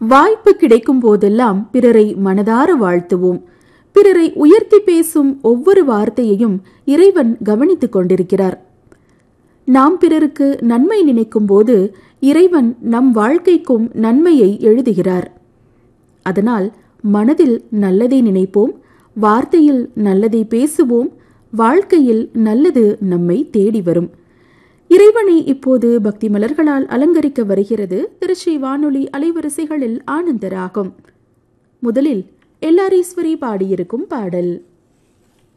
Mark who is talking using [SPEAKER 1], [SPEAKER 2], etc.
[SPEAKER 1] வாய்ப்பு கிடைக்கும் போதெல்லாம் பிறரை மனதார வாழ்த்துவோம் பிறரை உயர்த்தி பேசும் ஒவ்வொரு வார்த்தையையும் இறைவன் கவனித்துக் கொண்டிருக்கிறார் நாம் பிறருக்கு நன்மை நினைக்கும் போது இறைவன் நம் வாழ்க்கைக்கும் நன்மையை எழுதுகிறார் அதனால் மனதில் நல்லதை நினைப்போம் வார்த்தையில் நல்லதை பேசுவோம் வாழ்க்கையில் நல்லது நம்மை தேடி வரும் இறைவனை இப்போது பக்தி மலர்களால் அலங்கரிக்க வருகிறது திருச்சி வானொலி அலைவரிசைகளில் ஆனந்தராகும் முதலில் எல்லாரீஸ்வரி பாடியிருக்கும் பாடல்